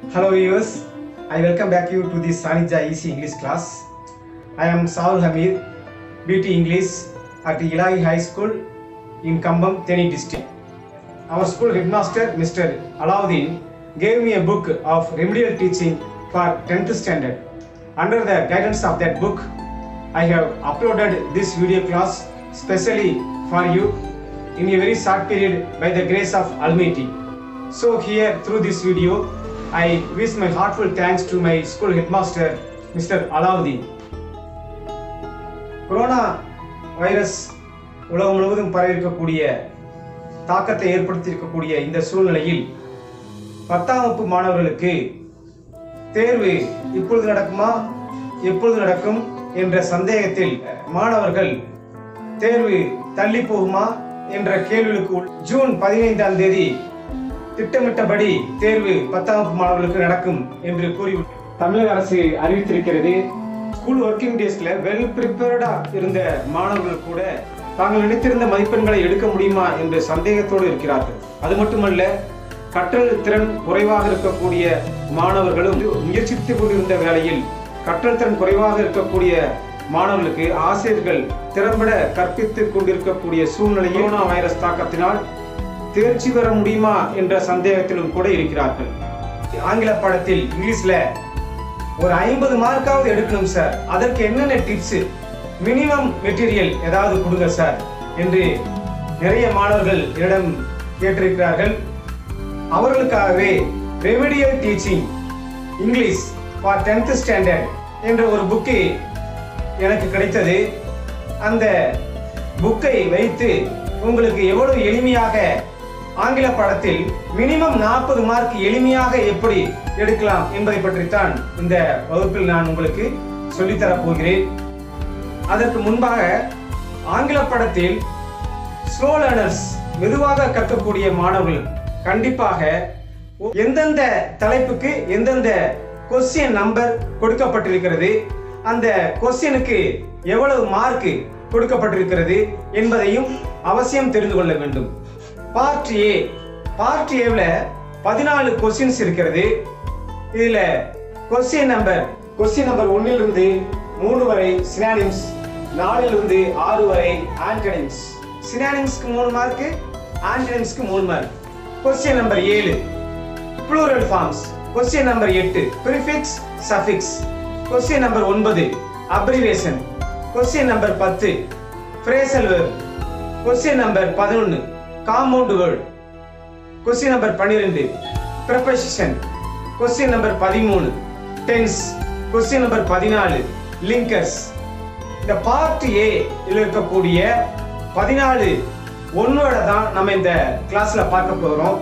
Hello viewers, I welcome back you to this Sanija Easy English class. I am Saul Hamid, BT English at Ilahi High School in Kambam, Theni district. Our school headmaster, Mr. Alauddin, gave me a book of remedial teaching for 10th standard. Under the guidance of that book, I have uploaded this video class specially for you in a very short period by the grace of Almighty. So here through this video, I wish my heartfelt thanks to my school headmaster, Mr. Alauddin. Corona virus உலகம் முழுவதும் பரவியிருக்கக்கூடிய தாக்கத்தை ஏற்படுத்தியிருக்கக்கூடிய இந்த சூழ்நிலையில் பத்தாம் வகுப்பு மாணவர்களுக்கு தேர்வு இப்பொழுது நடக்குமா எப்பொழுது நடக்கும் என்ற சந்தேகத்தில் மாணவர்கள் தேர்வு தள்ளி போகுமா என்ற கேள்விகளுக்கு உள்- ஜூன் பதினைந்தாம் தேதி திட்டமிட்டபடி தேர்வு பத்தாம் வகுப்பு மாணவர்களுக்கு நடக்கும் என்று கூறி தமிழக அரசு அறிவித்திருக்கிறது ஸ்கூல் ஒர்க்கிங் டேஸ்ல வெல் ப்ரிப்பேர்டா இருந்த மாணவர்கள் கூட தாங்கள் நினைத்திருந்த மதிப்பெண்களை எடுக்க முடியுமா என்று சந்தேகத்தோடு இருக்கிறார்கள் அது மட்டுமல்ல கற்றல் திறன் குறைவாக இருக்கக்கூடிய மாணவர்களும் முயற்சித்துக் கொண்டிருந்த வேளையில் கற்றல் திறன் குறைவாக இருக்கக்கூடிய மாணவர்களுக்கு ஆசிரியர்கள் திறம்பட கற்பித்துக் கொண்டிருக்கக்கூடிய சூழ்நிலை கொரோனா வைரஸ் தாக்கத்தினால் தேர்ச்சி பெற முடியுமா என்ற சந்தேகத்திலும் கூட இருக்கிறார்கள் ஆங்கில பாடத்தில் இங்கிலீஷ்ல ஒரு ஐம்பது மார்க்காவது எடுக்கணும் சார் அதற்கு என்னென்ன டிப்ஸ் மினிமம் மெட்டீரியல் ஏதாவது கொடுங்க சார் என்று நிறைய மாணவர்கள் என்னிடம் கேட்டிருக்கிறார்கள் அவர்களுக்காகவே remedial teaching English for tenth standard என்ற ஒரு புக்கு எனக்கு கிடைத்தது அந்த புக்கை வைத்து உங்களுக்கு எவ்வளவு எளிமையாக ஆங்கில பாடத்தில் மினிமம் நாற்பது மார்க் எளிமையாக எப்படி எடுக்கலாம் என்பதை பற்றித்தான் இந்த வகுப்பில் நான் உங்களுக்கு சொல்லித்தரப் போகிறேன் அதற்கு முன்பாக ஆங்கில பாடத்தில் ஸ்லோ லேர்னர்ஸ் மெதுவாக கற்கக்கூடிய மாணவர்கள் கண்டிப்பாக எந்தெந்த தலைப்புக்கு எந்தெந்த கொஸ்டின் நம்பர் கொடுக்கப்பட்டிருக்கிறது அந்த கொஸ்டினுக்கு எவ்வளவு மார்க் கொடுக்கப்பட்டிருக்கிறது என்பதையும் அவசியம் தெரிந்து கொள்ள வேண்டும் பார்ட் ஏ பார்ட் ஏவில் பதினாலு கொஸ்டின்ஸ் இருக்கிறது இதுல கொஸ்டின் நம்பர் கொஸ்டின் நம்பர் ஒன்னிலிருந்து மூணு வரை சினானிம்ஸ் நாலிலிருந்து ஆறு வரை ஆன்டனிம்ஸ் சினானிம்ஸ்க்கு மூணு மார்க் ஆன்டனிம்ஸ்க்கு மூணு மார்க் கொஸ்டின் நம்பர் ஏழு ப்ளூரல் ஃபார்ம்ஸ் கொஸ்டின் நம்பர் எட்டு ப்ரிஃபிக்ஸ் சஃபிக்ஸ் கொஸ்டின் நம்பர் ஒன்பது அப்ரிவேஷன் கொஸ்டின் நம்பர் பத்து ஃப்ரேசல் வேர்ப் கொஸ்டின் நம்பர் பதினொன்று காம்பவுண்ட் வேர்ட் கொஸ்டின் நம்பர் பன்னிரெண்டு ப்ரப்பசிஷன் கொஸ்டின் நம்பர் பதிமூணு டென்ஸ் கொஸ்டின் நம்பர் பதினாலு லிங்கர்ஸ் இந்த பார்ட் ஏ இருக்கக்கூடிய பதினாலு ஒன்னோட தான் நம்ம இந்த கிளாஸ்ல பார்க்க போறோம்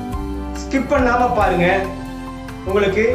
ஸ்கிப் பண்ணாம பாருங்க உங்களுக்கு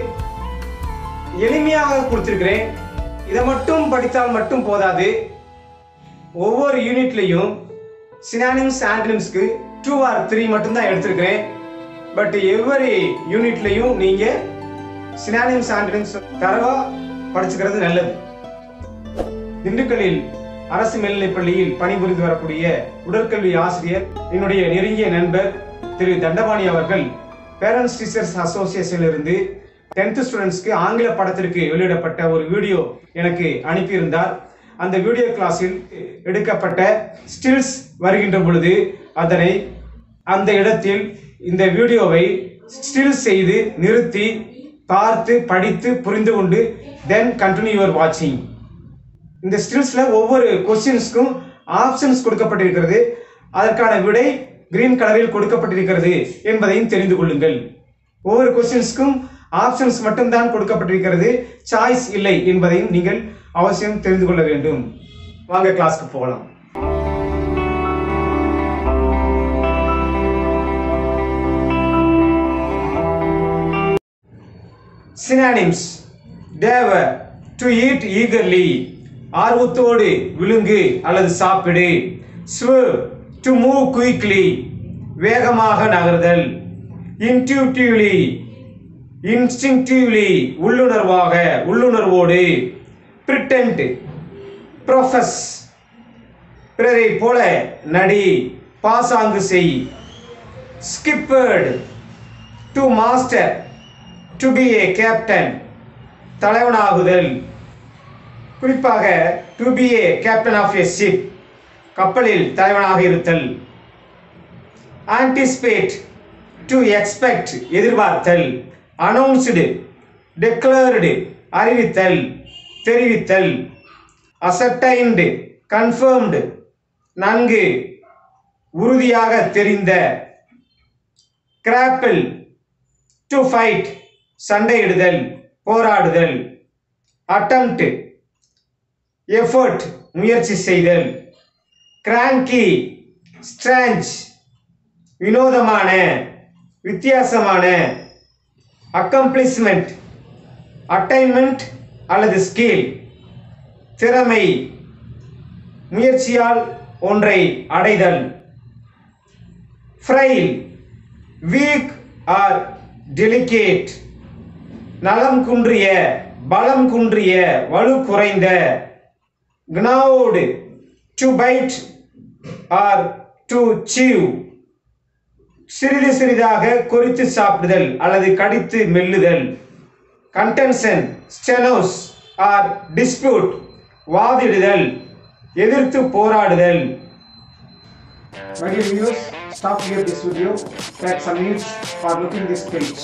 எளிமையாக கொடுத்திருக்கிறேன் இதை மட்டும் படித்தால் மட்டும் போதாது ஒவ்வொரு யூனிட்லையும் சினானிம்ஸ் ஆண்டனிம்ஸ்க்கு டூ ஆர் த்ரீ மட்டும்தான் எடுத்திருக்கிறேன் பட் எவ்வரி யூனிட்லையும் நீங்க சினானிம்ஸ் ஆண்டனிம்ஸ் தரவா படிச்சுக்கிறது நல்லது திண்டுக்கல்லில் அரசு மேல்நிலைப் பள்ளியில் பணிபுரிந்து வரக்கூடிய உடற்கல்வி ஆசிரியர் என்னுடைய நெருங்கிய நண்பர் திரு தண்டபாணி அவர்கள் பேரண்ட்ஸ் டீச்சர்ஸ் அசோசியேஷனில் இருந்து டென்த் ஸ்டூடெண்ட்ஸ்க்கு ஆங்கில பாடத்திற்கு வெளியிடப்பட்ட ஒரு வீடியோ எனக்கு அனுப்பியிருந்தார் அந்த வீடியோ கிளாஸில் எடுக்கப்பட்ட ஸ்டில்ஸ் வருகின்ற பொழுது அதனை அந்த இடத்தில் இந்த வீடியோவை ஸ்டில் செய்து நிறுத்தி பார்த்து படித்து புரிந்து கொண்டு தென் கண்டினியூ யுவர் வாட்சிங் இந்த ஸ்டில்ஸ்ல ஒவ்வொரு கொஸ்டின்ஸ்க்கும் ஆப்ஷன்ஸ் கொடுக்கப்பட்டிருக்கிறது அதற்கான விடை கிரீன் கலரில் கொடுக்கப்பட்டிருக்கிறது என்பதையும் தெரிந்து கொள்ளுங்கள் ஒவ்வொரு கொஸ்டின்ஸ்க்கும் ஆப்ஷன்ஸ் மட்டும்தான் கொடுக்கப்பட்டிருக்கிறது சாய்ஸ் இல்லை என்பதையும் நீங்கள் அவசியம் தெரிந்து கொள்ள வேண்டும் வாங்க கிளாஸ்க்கு போகலாம் சினானிம்ஸ் தேவ டு ஈட் ஈகர்லி ஆர்வத்தோடு விழுங்கு அல்லது சாப்பிடு ஸ்வ டு மூவ் குயிக்லி வேகமாக நகர்தல் இன்டியூட்டிவ்லி இன்ஸ்டிங்டிவ்லி உள்ளுணர்வாக உள்ளுணர்வோடு பிரிட்டன்ட் ப்ரொஃபஸ் பிறரை போல நடி பாசாங்கு செய் skippered to master to B A captain தலைவனாகுதல் குறிப்பாக டு பி ஏ கேப்டன் ஆஃப் எ ஷிப் கப்பலில் தலைவனாக இருத்தல் ஆன்டிசிபேட் டு எக்ஸ்பெக்ட் எதிர்பார்த்தல் அனௌன்ஸ்டு டெக்ளேர்டு அறிவித்தல் தெரிவித்தல் அசர்டைன்டு கன்ஃபர்ம்டு நன்கு உறுதியாக தெரிந்த கிராப்பிள் டு ஃபைட் சண்டையிடுதல் போராடுதல் அட்டம்ப்ட் எஃபர்ட் முயற்சி செய்தல் கிராங்கி ஸ்ட்ராஞ்ச் வினோதமான வித்தியாசமான அக்கம்ப்ளிஷ்மெண்ட் அட்டைன்மெண்ட் அல்லது ஸ்கில் திறமை முயற்சியால் ஒன்றை அடைதல் ஃப்ரைல் வீக் ஆர் டெலிகேட் நலம் குன்றிய பலம் குன்றிய வலு குறைந்த gnawed to bite or to chew சிறிது சிறிதாக கொறித்து சாப்பிடுதல் அல்லது கடித்து மெல்லுதல் கண்டென்ஷன் ஸ்டெனோஸ் ஆர் டிஸ்பியூட் வாதிடுதல் எதிர்த்து போராடுதல் My dear viewers, stop here this video. Take some minutes for looking this page.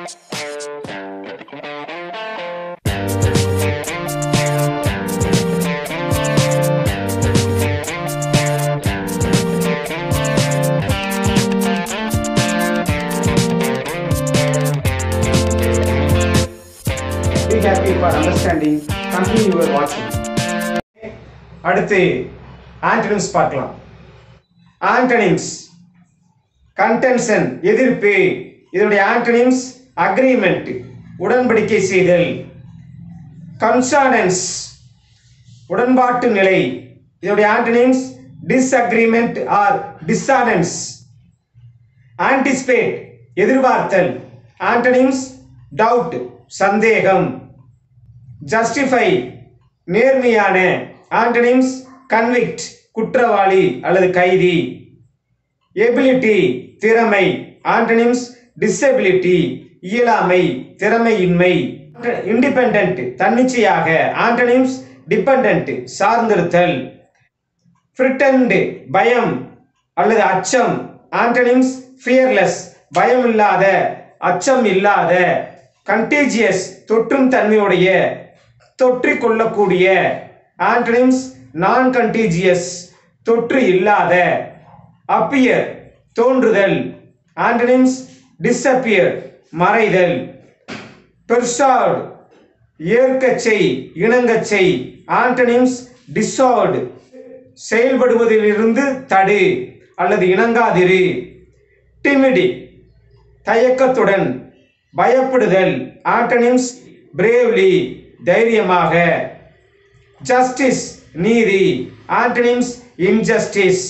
Be happy for understanding. Continue your watching. அடுத்து ஆண்டனிம்ஸ் பார்க்கலாம் ஆண்டனிம்ஸ் கண்டென்ஷன் எதிர்ப்பு இதனுடைய ஆண்டனிம்ஸ் அக்ரிமெண்ட் உடன்படிக்கை செய்தல் கன்சானன்ஸ் உடன்பாட்டு நிலை இதனுடைய antonyms disagreement or dissonance anticipate எதிர்பார்த்தல் ஆண்டனிம்ஸ் டவுட் சந்தேகம் ஜஸ்டிஃபை நேர்மையான ஆண்டனிம்ஸ் கன்விக்ட் குற்றவாளி அல்லது கைதி எபிலிட்டி திறமை ஆண்டனிம்ஸ் டிசபிலிட்டி இயலாமை திறமையின்மை இண்டிபெண்ட் தன்னிச்சையாக ஆண்டனிம்ஸ் டிபெண்டன்ட் சார்ந்திருத்தல் ஃப்ரிட்டன்டு பயம் அல்லது அச்சம் ஆண்டனிம்ஸ் ஃபியர்லெஸ் பயம் இல்லாத அச்சம் இல்லாத கண்டேஜியஸ் தொற்றும் தன்மையுடைய தொற்றிக் கொள்ளக்கூடிய ஆண்டனிம்ஸ் நான் கண்டீஜியஸ் தொற்று இல்லாத அப்பியர் தோன்றுதல் ஆண்டனிம்ஸ் டிஸ்அப்பியர் மறைதல் பெர்சார்டு ஏற்கச் செய் இணங்கச் செய் ஆண்டனிம்ஸ் டிசார்டு செயல்படுவதிலிருந்து தடு அல்லது இணங்காதிரு டிமிடி தயக்கத்துடன் பயப்படுதல் ஆண்டனிம்ஸ் பிரேவ்லி தைரியமாக ஜஸ்டிஸ் நீதி ஆண்டனிம்ஸ் இன்ஜஸ்டிஸ்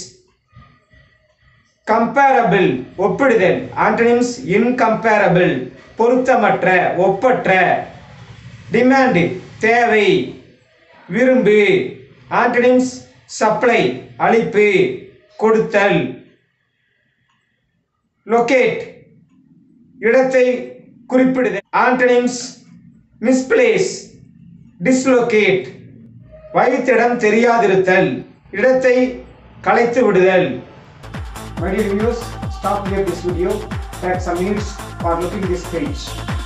கம்பேரபிள் ஒப்பிடுதல் ஆண்டனிம்ஸ் இன்கம்பேரபிள் பொருத்தமற்ற ஒப்பற்ற டிமாண்ட் தேவை விரும்பு ஆண்டனிம்ஸ் சப்ளை அளிப்பு கொடுத்தல் லொகேட் இடத்தை குறிப்பிடுதல் ஆண்டனிம்ஸ் மிஸ்பிளேஸ் டிஸ்லோகேட் வைத்திடம் தெரியாதிருத்தல் இடத்தை கலைத்து விடுதல் My dear viewers, stop here this video. Take some minutes for looking this page.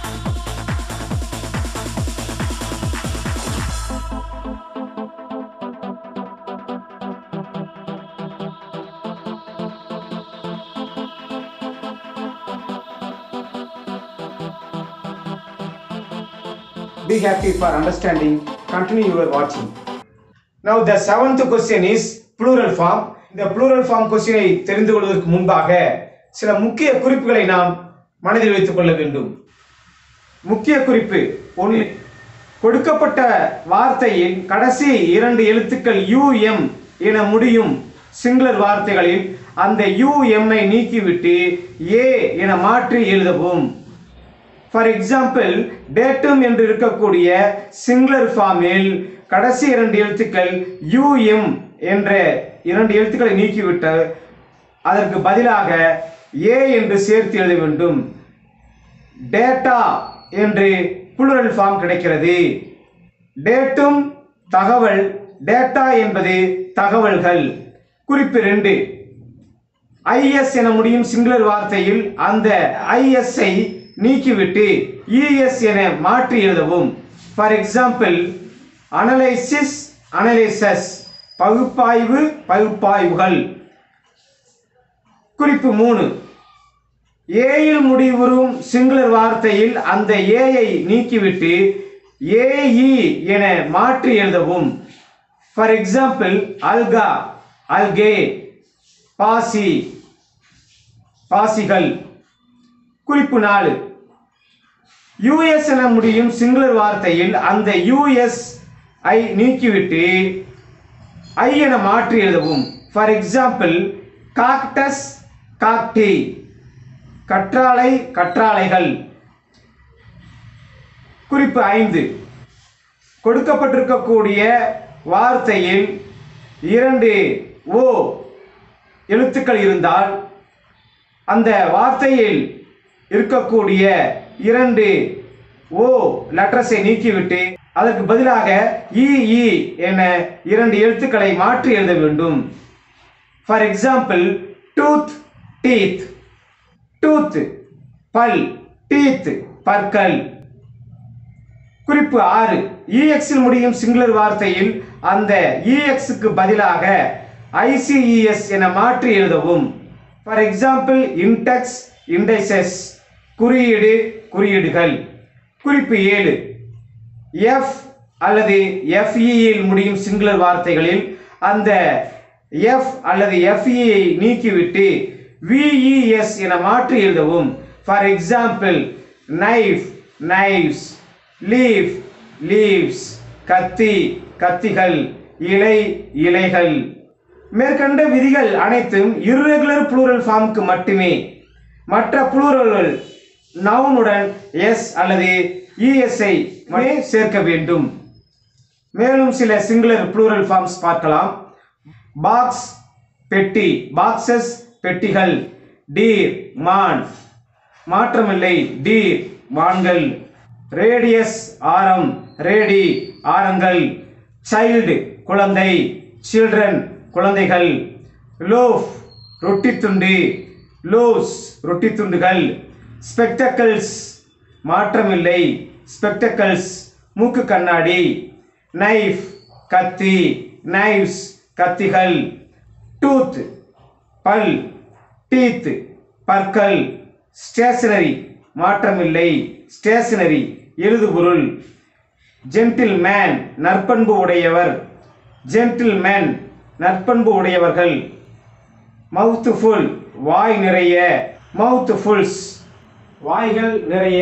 Be happy for understanding. Continue your watching. Now the seventh question is plural form. இந்த plural form கொஸ்டினை தெரிந்து கொள்வதற்கு முன்பாக சில முக்கிய குறிப்புகளை நாம் மனதில் வைத்துக் கொள்ள வேண்டும் முக்கிய குறிப்பு ஒன்று கொடுக்கப்பட்ட வார்த்தையின் கடைசி இரண்டு எழுத்துக்கள் யூஎம் என முடியும் சிங்குலர் வார்த்தைகளில் அந்த யூஎம் ஐ நீக்கிவிட்டு ஏ என மாற்றி எழுதவும் ஃபார் எக்ஸாம்பிள் டேட்டும் என்று இருக்கக்கூடிய சிங்குலர் ஃபார்மில் கடைசி இரண்டு எழுத்துக்கள் யூஎம் என்ற இரண்டு எழுத்துக்களை நீக்கிவிட்டு அதற்கு பதிலாக ஏ என்று சேர்த்து எழுத வேண்டும் டேட்டா என்று புளுரல் ஃபார்ம் கிடைக்கிறது டேட்டும் தகவல் டேட்டா என்பது தகவல்கள் குறிப்பு ரெண்டு ஐஎஸ் என முடியும் சிங்குலர் வார்த்தையில் அந்த ஐஎஸ் ஐ நீக்கிவிட்டு இஎஸ் என மாற்றி எழுதவும் ஃபார் எக்ஸாம்பிள் அனலைசிஸ் அனலைசஸ் பகுப்பாய்வு பகுப்பாய்வுகள் குறிப்பு மூணு ஏயில் முடிவுறும் சிங்குலர் வார்த்தையில் அந்த ஏயை நீக்கிவிட்டு ஏஇ என மாற்றி எழுதவும் ஃபார் எக்ஸாம்பிள் அல்கா அல்கே பாசி பாசிகள் குறிப்பு நாலு யூஎஸ் என முடியும் சிங்குலர் வார்த்தையில் அந்த யூஎஸ் ஐ நீக்கிவிட்டு ஐ என மாற்றி எழுதவும் ஃபார் எக்ஸாம்பிள் காக்டஸ் காக்டி கற்றாழை கற்றாழைகள் குறிப்பு ஐந்து கொடுக்கப்பட்டிருக்கக்கூடிய வார்த்தையில் இரண்டு ஓ எழுத்துக்கள் இருந்தால் அந்த வார்த்தையில் இருக்கக்கூடிய இரண்டு ஓ லெட்டர்ஸை நீக்கிவிட்டு அதற்கு பதிலாக இ இ என இரண்டு எழுத்துக்களை மாற்றி எழுத வேண்டும் for example tooth teeth tooth பல் டீத் பற்கள் குறிப்பு ஆறு இஎக்ஸில் முடியும் சிங்குலர் வார்த்தையில் அந்த இஎக்ஸுக்கு பதிலாக ஐசிஇஎஸ் என மாற்றி எழுதவும் ஃபார் எக்ஸாம்பிள் இன்டெக்ஸ் இண்டைசஸ் குறியீடு குறியீடுகள் குறிப்பு ஏழு எஃப் அல்லது எஃப்இயில் முடியும் சிங்குலர் வார்த்தைகளில் அந்த எஃப் அல்லது எஃப்இயை நீக்கிவிட்டு விஇஎஸ் என மாற்றி எழுதவும் for example knife knives leaf leaves கத்தி கத்திகள் இலை இலைகள் மேற்கண்ட விதிகள் அனைத்தும் irregular plural ஃபார்முக்கு மட்டுமே மற்ற புளூரல்கள் நவுனுடன் எஸ் அல்லது இஎஸ்ஐ சேர்க்க வேண்டும் மேலும் சில சிங்குலர் ப்ளூரல் ஃபார்ம்ஸ் பார்க்கலாம் பாக்ஸ் பெட்டி பாக்ஸஸ் பெட்டிகள் டீர் மான் மாற்றமில்லை டீர் மான்கள் ரேடியஸ் ஆரம் ரேடி ஆரங்கள் சைல்டு குழந்தை சில்ட்ரன் குழந்தைகள் லோஃப் ரொட்டி துண்டு லோஸ் ரொட்டி துண்டுகள் ஸ்பெக்டக்கிள்ஸ் மாற்றமில்லை ஸ்பெக்டக்கிள்ஸ் மூக்கு கண்ணாடி நைஃப் கத்தி நைவ்ஸ் கத்திகள் டூத் பல் டீத் பற்கள் ஸ்டேஷனரி மாற்றமில்லை ஸ்டேஷனரி எழுதுபொருள் ஜென்டில் மேன் நற்பண்பு உடையவர் ஜென்டில் மேன் நற்பண்பு உடையவர்கள் மவுத் ஃபுல் வாய் நிறைய மவுத் ஃபுல்ஸ் வாய்கள் நிறைய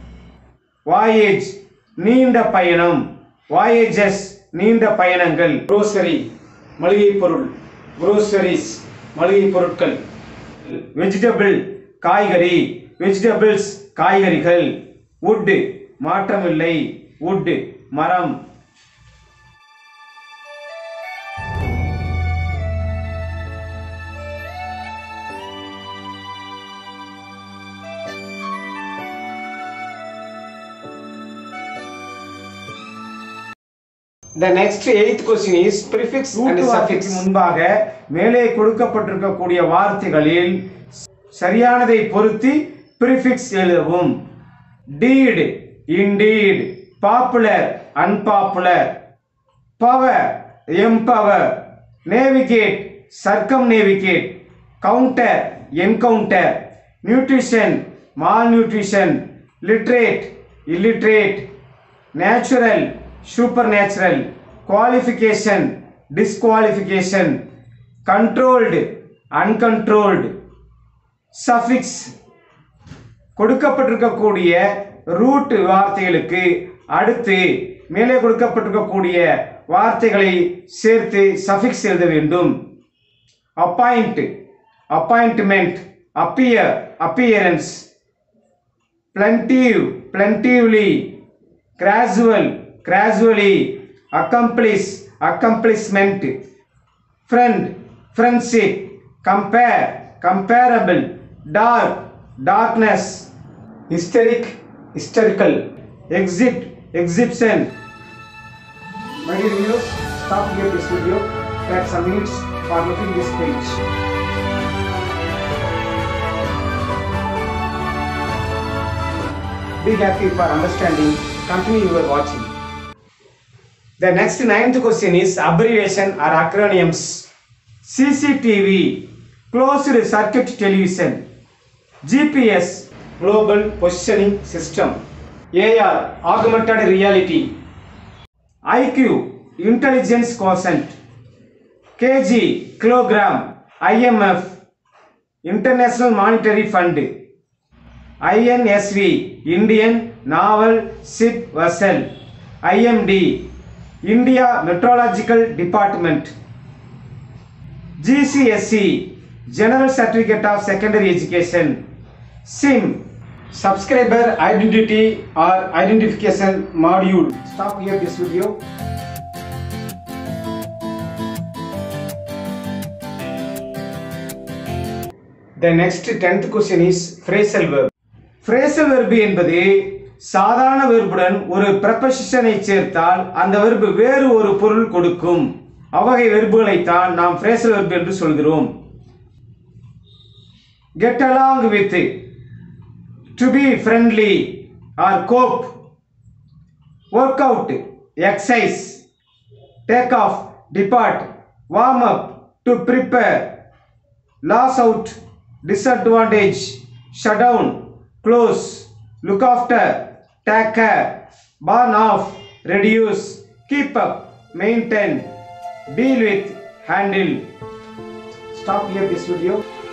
வாயேஜ் நீண்ட பயணம் வாயேஜஸ் நீண்ட பயணங்கள் grocery மளிகை பொருள் groceries மளிகை பொருட்கள் வெஜிடபிள் காய்கறி வெஜிடபிள்ஸ் காய்கறிகள் wood மாற்றமில்லை wood மரம் The next eighth question is prefix and suffix முன்பாக மேலே கொடுக்கப்பட்டிருக்கக்கூடிய வார்த்தைகளில் சரியானதை பொருத்தி prefix எழுதவும் deed indeed popular unpopular power empower navigate circumnavigate counter encounter nutrition malnutrition literate illiterate natural supernatural qualification disqualification controlled uncontrolled suffix கொடுக்கப்பட்டிருக்கக்கூடிய root வார்த்தைகளுக்கு அடுத்து மேலே கொடுக்கப்பட்டிருக்கக்கூடிய வார்த்தைகளை சேர்த்து சஃபிக்ஸ் எழுத வேண்டும் appoint appointment appear appearance plentive plentively gradual gradually accomplish accomplishment friend friendship compare comparable dark darkness hysteric historical, exit, exhibition. My dear viewers, stop here this video. Take some minutes for looking this page. Be happy for understanding. Continue your watching. The next ninth question is abbreviation or acronyms. CCTV, closed circuit television. GPS, global positioning system. AR, augmented reality. IQ, intelligence quotient. KG, kilogram. IMF, International Monetary Fund. INSV, Indian Naval Ship Vessel. IMD, India Meteorological Department. GCSE, General Certificate of Secondary Education. SIM, Subscriber Identity or Identification Module. Stop here this video. The next tenth question is phrasal verb. phrasal verb என்பது சாதாரண வெர்புடன் ஒரு பிரபசிஷனை சேர்த்தால் அந்த verb வேறு ஒரு பொருள் கொடுக்கும் அவ்வகை வெர்புகளைத்தான் நாம் phrasal verb என்று சொல்கிறோம் get along with to be friendly or cope work out exercise take off depart warm up to prepare loss out disadvantage shut down close look after take care burn off reduce keep up maintain deal with handle stop here this video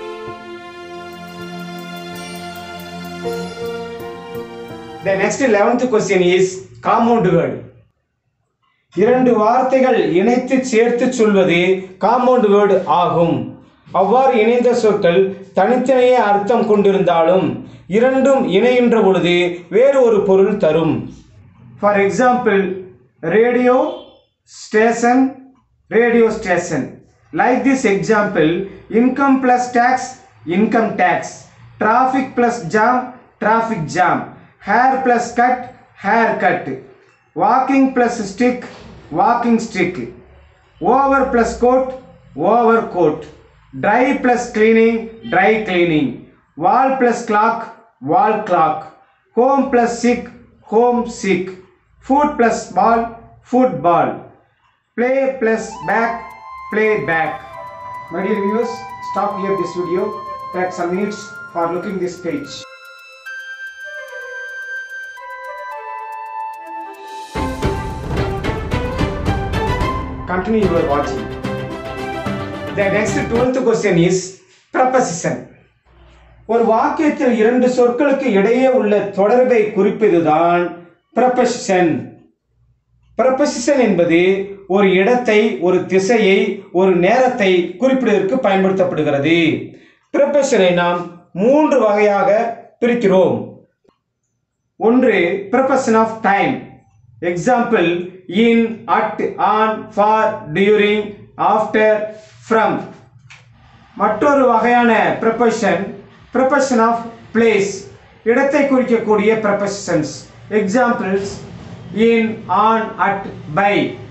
the next 11th question is compound word இரண்டு வார்த்தைகள் இணைத்து சேர்த்து சொல்வது compound word ஆகும் அவ்வாறு இணைந்த சொற்கள் தனித்தனியே அர்த்தம் கொண்டிருந்தாலும் இரண்டும் இணைகின்ற பொழுது வேறு ஒரு பொருள் தரும் for example radio station radio station like this example income plus tax income tax traffic plus jam traffic jam hair plus cut haircut walking plus stick walking stick over plus coat overcoat dry plus cleaning dry cleaning wall plus clock wall clock home plus sick homesick foot plus ball football play plus back play back my dear viewers stop here this video take some minutes for looking this page continue your watching the next 12th question is preposition ஒரு வாக்கியத்தில் இரண்டு சொற்களுக்கு இடையே உள்ள தொடர்பை குறிப்பதுதான் preposition பிரபசிஷன் என்பது ஒரு இடத்தை ஒரு திசையை ஒரு நேரத்தை குறிப்பிடுவதற்கு பயன்படுத்தப்படுகிறது பிரபஷனை நாம் மூன்று வகையாக பிரிக்கிறோம் ஒன்று preposition of time example in at on for during after from மற்றொரு வகையான பிரபஷன் பிரபஷன் ஆஃப் பிளேஸ் இடத்தை குறிக்கக்கூடிய prepositions examples in on at by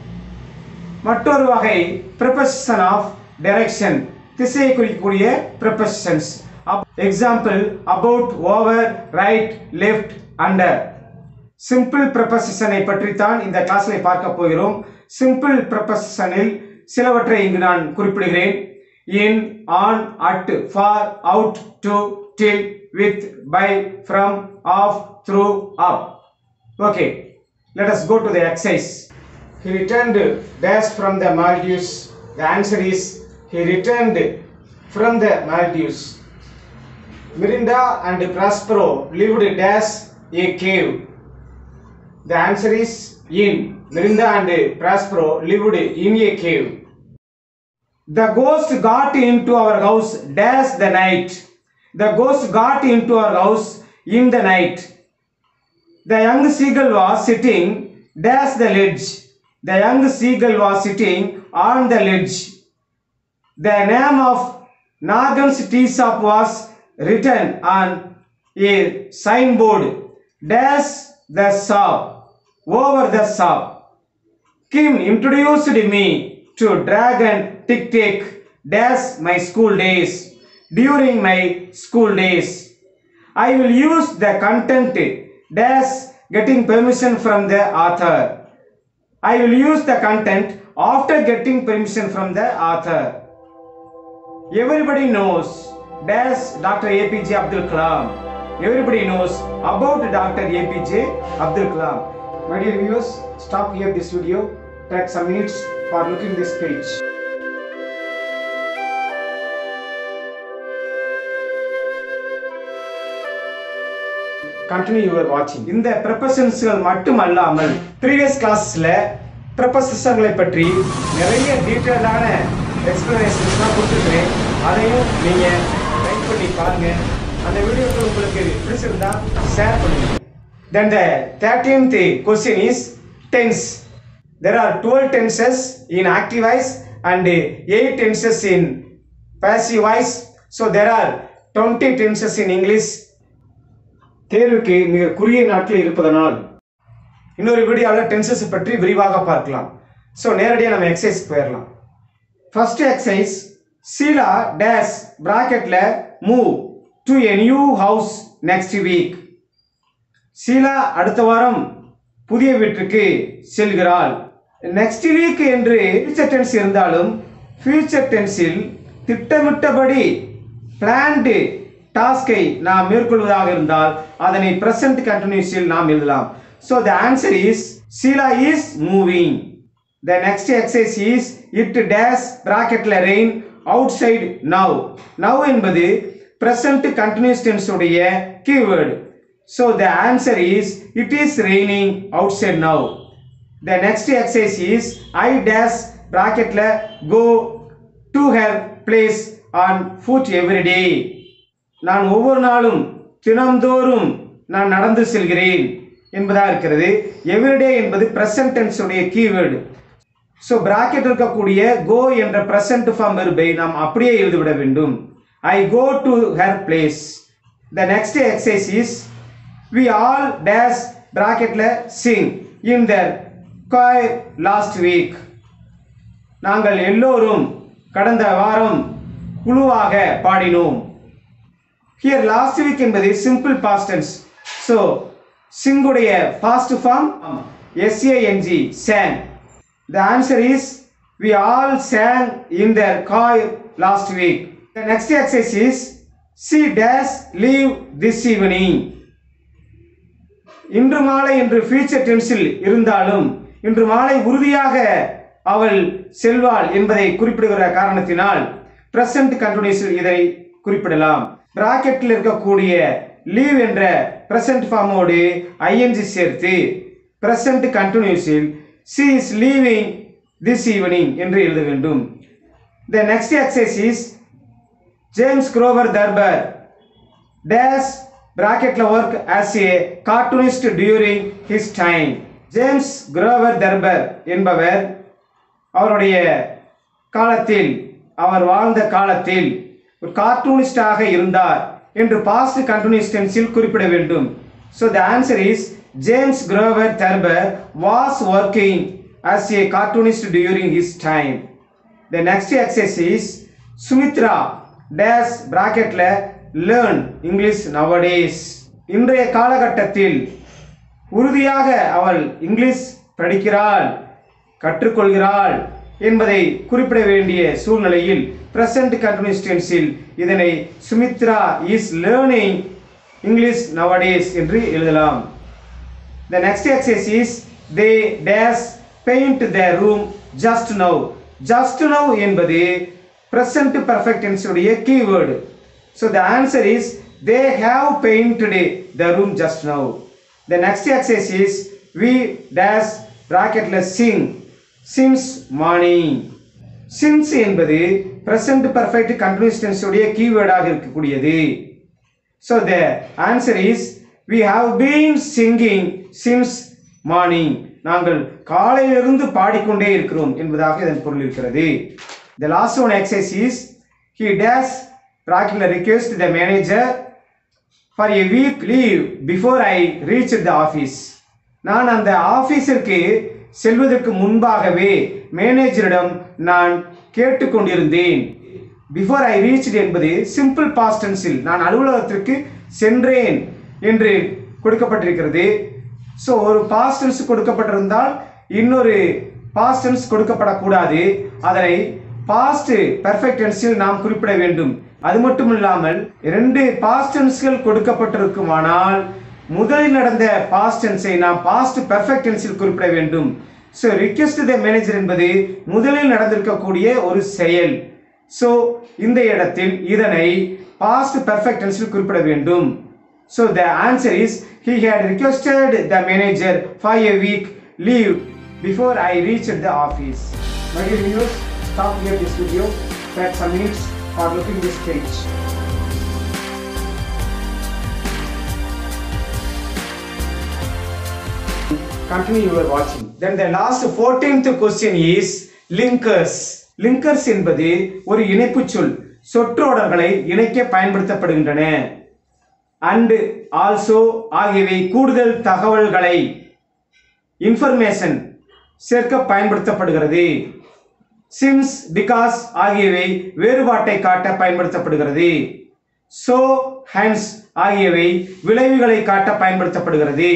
மற்றொரு வகை ப்ரிபசிஷன் ஆஃப் டைரக்ஷன் திசையை குறிக்கக்கூடிய prepositions example about over right left under simple ப்ரிபசிஷனை பற்றித்தான் இந்த கிளாஸில் பார்க்க போகிறோம் சிம்பிள் ப்ரிபசிஷனில் சிலவற்றை இங்கு நான் குறிப்பிடுகிறேன் in on at for out to till with by from of through up okay let us go to the exercise he returned dash from the maldives the answer is he returned from the maldives mirinda and prospero lived dash a cave the answer is in mirinda and prospero lived in a cave the ghost got into our house dash the night the ghost got into our house in the night the young seagull was sitting dash the ledge. The young seagull was sitting on the ledge. The name of Nagan's tea shop was written on a signboard dash the shop over the shop Kim introduced me to Dragon Tic Tac dash my school days during my school days. I will use the content dash getting permission from the author. I will use the content after getting permission from the author. Everybody knows dash Dr. APJ Abdul Kalam. Everybody knows about Dr. APJ Abdul Kalam. My dear viewers, stop here this video. Take some minutes for looking this page. Continue your வாட்சிங் இந்த ப்ரெப்பசன்ஸ்கள் மட்டுமல்லாமல் previous கிளாஸஸ்ல ப்ரெப்பசன்ஸ்களை பற்றி நிறைய டீட்டெயிலான எக்ஸ்பிளனேஷன்ஸ்லாம் கொடுத்துருக்கிறேன் அதையும் நீங்க like பண்ணி பாருங்க அந்த வீடியோக்கள் உங்களுக்கு பிடிச்சிருந்தா ஷேர் பண்ணுங்க Then the 13th question is tense. There are 12 tenses in active voice and 8 tenses in passive voice. So there are 20 tenses in English. தேர்வுக்கு மிக குறுகிய நாட்கள் இருப்பதனால் இன்னொரு வீடியோவில் டென்சஸ் பற்றி விரிவாக பார்க்கலாம் ஸோ நேரடியாக நம்ம எக்ஸசைஸ் போயிடலாம் ஃபர்ஸ்ட் எக்ஸசைஸ் சீலா டேஸ் பிராக்கெட்ல move to a new house next week Sheela அடுத்த வாரம் புதிய வீட்டுக்கு செல்கிறாள் நெக்ஸ்ட் வீக் என்று ஃபியூச்சர் டென்ஸ் இருந்தாலும் ஃபியூச்சர் டென்ஸில் திட்டமிட்டபடி பிளான்டு டாஸ்கை நாம் மேற்கொள்வதாக இருந்தால் அதனை பிரசன்ட் கண்டினியூஸில் நாம் எழுதலாம் so the answer is Sheela is moving the next exercise is it says பிராக்கெட்ல rain outside now now என்பது பிரசன்ட் கண்டினியூஸ் டென்ஸ் உடைய keyword so the answer is it is raining outside now the next exercise is I says பிராக்கெட்ல go to her place on foot every day நான் ஒவ்வொரு நாளும் தினம்தோறும் நான் நடந்து செல்கிறேன் என்பதாக இருக்கிறது எவ்ரிடே என்பது பிரசன்ட் டென்ஸ் உடைய கீவேர்டு ஸோ பிராக்கெட் இருக்கக்கூடிய கோ என்ற பிரசன்ட் ஃபார்ம் வெர்பை நாம் அப்படியே எழுதிவிட வேண்டும் I go to her place the next exercise is we all says பிராக்கெட்ல சிங் இன் த காய் லாஸ்ட் வீக் நாங்கள் எல்லோரும் கடந்த வாரம் குழுவாக பாடினோம் ஹியர் லாஸ்ட் வீக் என்பது சிம்பிள் பாஸ்ட் டென்ஸ் ஸோ சிங்குடைய past form S A N G sang the answer is we all sang in the காய் last week the next exercise is she says leave this evening இன்று மாலை என்று ஃபியூச்சர் டென்ஸில் இருந்தாலும் இன்று மாலை உறுதியாக அவள் செல்வாள் என்பதை குறிப்பிடுகிற காரணத்தினால் பிரசன்ட் கண்டினியூஸில் இதை குறிப்பிடலாம் பிராக்கெட்டில் இருக்கக்கூடிய லீவ் என்ற பிரசன்ட் ஃபார்மோடு ஐஎன்ஜி சேர்த்து பிரசன்ட் கண்டினியூஸில் she is leaving this evening என்று எழுத வேண்டும் the next exercise is James Grover Thurber says பிராக்கெட்ல work as a cartoonist during his time James Grover Thurber என்பவர் அவருடைய காலத்தில் அவர் வாழ்ந்த காலத்தில் ஒரு கார்ட்டூனிஸ்டாக இருந்தார் என்று பாஸ்ட் கண்டினியூஸ் டென்ஸில் குறிப்பிட வேண்டும் so the answer is James Grover Thurber was working as a cartoonist during his time. The next exercise is Sumitra dash bracketல learn English nowadays. இன்றைய காலகட்டத்தில் உறுதியாக அவள் இங்கிலீஷ் படிக்கிறாள் கற்றுக்கொள்கிறாள் என்பதை குறிப்பிட வேண்டிய சூழ்நிலையில் பிரசன்ட் கண்டினியூஸ் டென்ஸில் இதனை Sumitra is learning English nowadays என்று எழுதலாம் The next exercise is they dash paint their room just now. Just now என்பது present perfect tense உடைய keyword. So the answer is they have painted the room just now. The next exercise is we dash bracketல sing since morning. since என்பது present perfect continuous tense உடைய keyword ஆக இருக்கக்கூடியது So the answer is we have been singing since morning. நாங்கள் காலையிலிருந்து பாடிக்கொண்டே இருக்கிறோம் என்பதாக இதன் பொருள் இருக்கிறது The last one exercise is he dash bracket request the manager for a week leave before I reach the office நான் அந்த ஆஃபீஸிற்கு செல்வதற்கு முன்பாகவே மேனேஜரிடம் நான் கேட்டுக்கொண்டிருந்தேன் பிஃபோர் ஐ ரீச் என்பது சிம்பிள் பாஸ்டன்ஸில் நான் அலுவலகத்திற்கு சென்றேன் என்று கொடுக்கப்பட்டிருக்கிறது ஸோ ஒரு பாஸ்டன்ஸ் கொடுக்கப்பட்டிருந்தால் இன்னொரு பாஸ்டன்ஸ் கொடுக்கப்படக்கூடாது அதனை பாஸ்ட் பெர்ஃபெக்ட் டென்ஸில் நாம் குறிப்பிட வேண்டும் அது மட்டும் இல்லாமல் இரண்டு பாஸ்டன்ஸ்கள் கொடுக்கப்பட்டிருக்குமானால் முதலில் நடந்த பாஸ்ட் டென்ஸை நாம் பாஸ்ட் பெர்ஃபெக்ட் டென்ஸில் குறிப்பிட வேண்டும் ஸோ ரிக்வெஸ்ட் த மேனேஜர் என்பது முதலில் நடந்திருக்கக்கூடிய ஒரு செயல் ஸோ இந்த இடத்தில் இதனை பாஸ்ட் பெர்ஃபெக்ட் டென்ஸில் குறிப்பிட வேண்டும் so the answer is he had requested the manager for a week leave before I reach the office my dear views stop here this video take some minutes for looking this page continue your watching then the last 14th question is linkers linkers என்பது ஒரு இணைப்புச் சொல் சொற்றொடர்களை இணைக்க பயன்படுத்தப்படுகின்றன and also ஆகியவை கூடுதல் தகவல்களை information சேர்க்க பயன்படுத்தப்படுகிறது சின்ஸ் பிகாஸ் ஆகியவை வேறுபாட்டை காட்ட பயன்படுத்தப்படுகிறது so hence ஆகியவை விளைவுகளை காட்ட பயன்படுத்தப்படுகிறது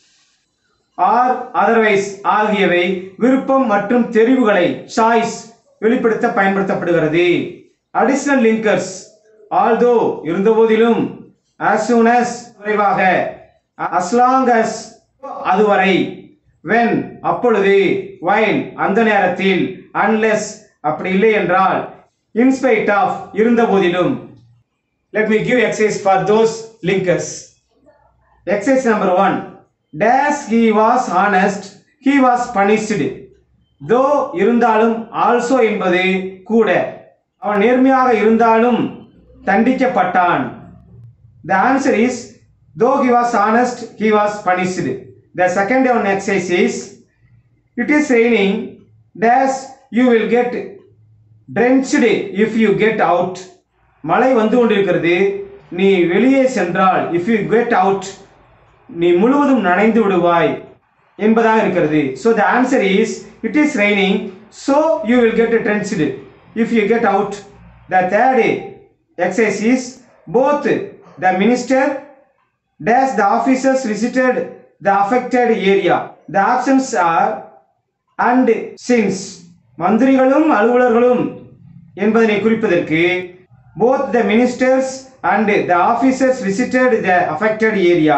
ஆர் அதர்வைஸ் ஆகியவை விருப்பம் மற்றும் தெரிவுகளை சாய்ஸ் வெளிப்படுத்த பயன்படுத்தப்படுகிறது அடிஷனல் லிங்கர்ஸ் ஆல்தோ இருந்தபோதிலும் as soon as விரைவாக as long as அதுவரை when அப்பொழுது while அந்த நேரத்தில் unless அப்படி இல்லை என்றால் in spite of இருந்தபோதிலும் let me give exercise for those linkers exercise number 1 dash he was honest he was punished though இருந்தாலும் also என்பது கூட அவன் நேர்மையாக இருந்தாலும் தண்டிக்கப்பட்டான் the answer is though he was honest he was punished the second one exercise is it is raining dash you will get drenched if you get out மழை வந்து கொண்டிருக்கிறது நீ வெளியே சென்றால் if you get out நீ முழுவதும் நனைந்து விடுவாய் என்பதாக இருக்கிறது so the answer is it is raining so you will get drenched if you get out the third exercise is both the minister dash the officers visited the affected area the options are and since மந்திரிகளும் அலுவலர்களும் என்பதனை குறிப்பதற்கு both the ministers and the officers visited the affected area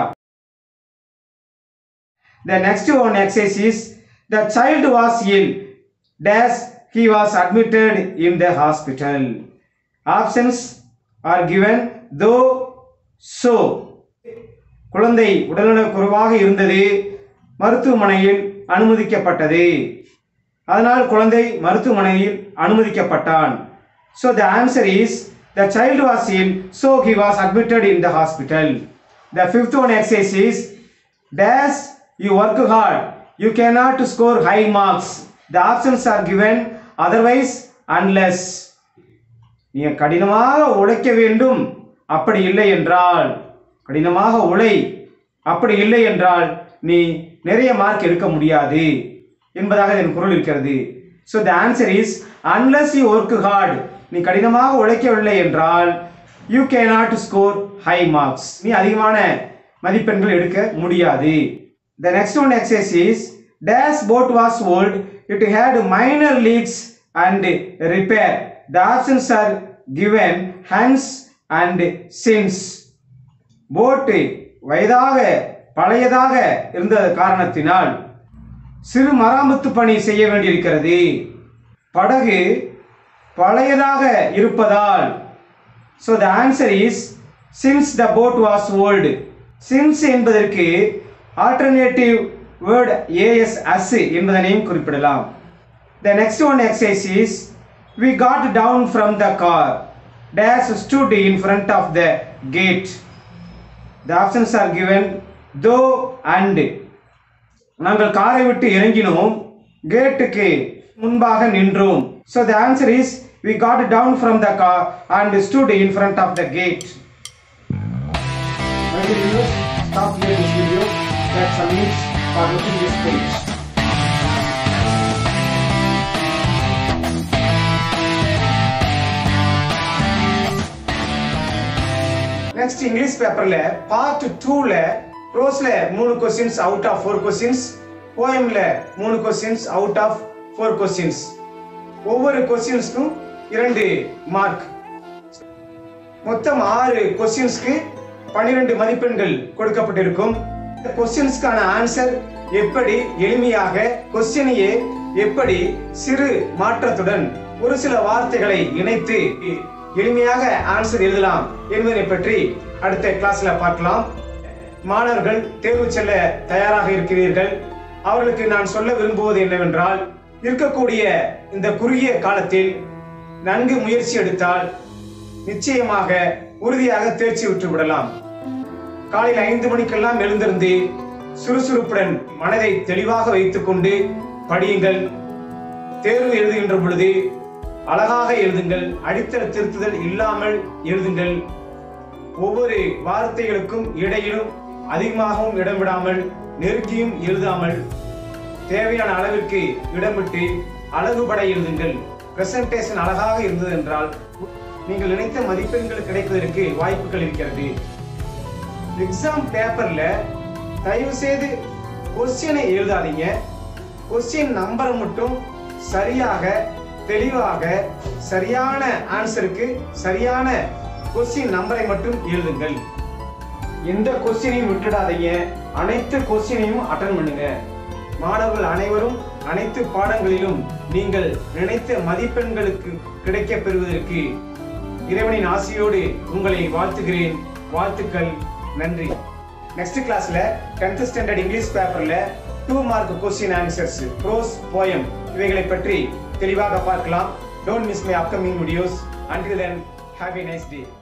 the next one exercise is the child was ill dash he was admitted in the hospital options are given though so குழந்தை உடல்நலக் குறைவாக இருந்தது மருத்துவமனையில் அனுமதிக்கப்பட்டது அதனால் குழந்தை மருத்துவமனையில் அனுமதிக்கப்பட்டான் so the answer is the child was ill so he was admitted in the hospital the fifth one exercise is dash you work hard you cannot score high marks the options are given otherwise unless நீ கடினமாக உழைக்க வேண்டும் அப்படி இல்லை என்றால் கடினமாக உழை அப்படி இல்லை என்றால் நீ நிறைய மார்க் எடுக்க முடியாது என்பதாக என் குரல் இருக்கிறது so the answer is unless you work hard நீ கடினமாக உழைக்கவில்லை என்றால் you can not score high marks நீ அதிகமான மதிப்பெண்கள் எடுக்க முடியாது the next one exercise is says boat was old it had minor leaks and repair the options are given hence and since boat வயதாக பழையதாக இருந்த காரணத்தினால் சிறு மராமத்து பணி செய்ய வேண்டியிருக்கிறது படகு பழையதாக இருப்பதால் so the answer is since the boat was old since என்பதற்கு ஆல்டர்னேட்டிவ் வேர்ட் ஏஎஸ் அஸ் என்பதனையும் குறிப்பிடலாம் the next one exercise is we got down from the car says stood in front of the gate the options are given though and நாங்கள் காரை விட்டு இறங்கினோம் கேட்டுக்கு முன்பாக நின்றோம் so the answer is we got down from the car and stood in front of the gate My dear viewers, stop here this video. Let's submit for looking this page. Next English பேப்பர்ல part டூல ப்ரோஸ்ல மூணு questions out of four questions போயம்ல மூணு questions out of four questions ஒவ்வொரு கொஸ்டின்ஸ்க்கும் இரண்டு mark மொத்தம் ஆறு கொஸ்டின்ஸ்க்கு பன்னிரண்டு மதிப்பெண்கள் கொடுக்கப்பட்டிருக்கும் இந்த கொஸ்டின்ஸ்க்கான ஆன்சர் எப்படி எளிமையாக கொஸ்டினையே எப்படி சிறு மாற்றத்துடன் ஒரு சில வார்த்தைகளை இணைத்து எளிமையாக ஆன்சர் எழுதலாம் என்பதை பற்றி அடுத்த கிளாஸ்ல பார்க்கலாம் மாணவர்கள் தேர்வு செல்ல தயாராக இருக்கிறீர்கள் அவர்களுக்கு நான் சொல்ல விரும்புவது என்னவென்றால் இருக்கக்கூடிய இந்த குறுகிய காலத்தில் நன்கு முயற்சி எடுத்தால் நிச்சயமாக உறுதியாக தேர்ச்சி விட்டு விடலாம் காலையில் ஐந்து மணிக்கெல்லாம் எழுந்திருந்து சுறுசுறுப்புடன் மனதை தெளிவாக வைத்துக்கொண்டு படியுங்கள் தேர்வு எழுதுகின்ற பொழுது அழகாக எழுதுங்கள் அடித்தல் திருத்துதல் இல்லாமல் எழுதுங்கள் ஒவ்வொரு வார்த்தைகளுக்கும் இடையிலும் அதிகமாகவும் இடம் விடாமல் நெருக்கியும் எழுதாமல் தேவையான அளவிற்கு இடம் விட்டு அழகுபட எழுதுங்கள் பிரசன்டேஷன் அழகாக இருந்தது என்றால் நீங்கள் நினைத்த மதிப்பெண்கள் கிடைப்பதற்கு வாய்ப்புகள் இருக்கிறது எக்ஸாம் பேப்பர்ல தயவு செய்து கொஸ்டினை எழுதாதீங்க கொஸ்டின் நம்பரை மட்டும் சரியாக தெளிவாக சரியான ஆன்சருக்கு சரியான கொஸ்டின் நம்பரை மட்டும் எழுதுங்கள் எந்த கொஸ்டினையும் விட்டுடாதீங்க அனைத்து கொஸ்டினையும் அட்டன் பண்ணுங்க மாணவர்கள் அனைவரும் அனைத்து பாடங்களிலும் நீங்கள் நினைத்த மதிப்பெண்களுக்கு கிடைக்கப் பெறுவதற்கு இறைவனின் ஆசையோடு உங்களை வாழ்த்துகிறேன் வாழ்த்துக்கள் நன்றி நெக்ஸ்ட் கிளாஸ்ல 10th ஸ்டாண்டர்ட் இங்கிலீஷ் பேப்பர்ல two mark question answers prose poem இவைகளை பற்றி தெளிவாக பார்க்கலாம் don't miss my upcoming videos until then have a nice day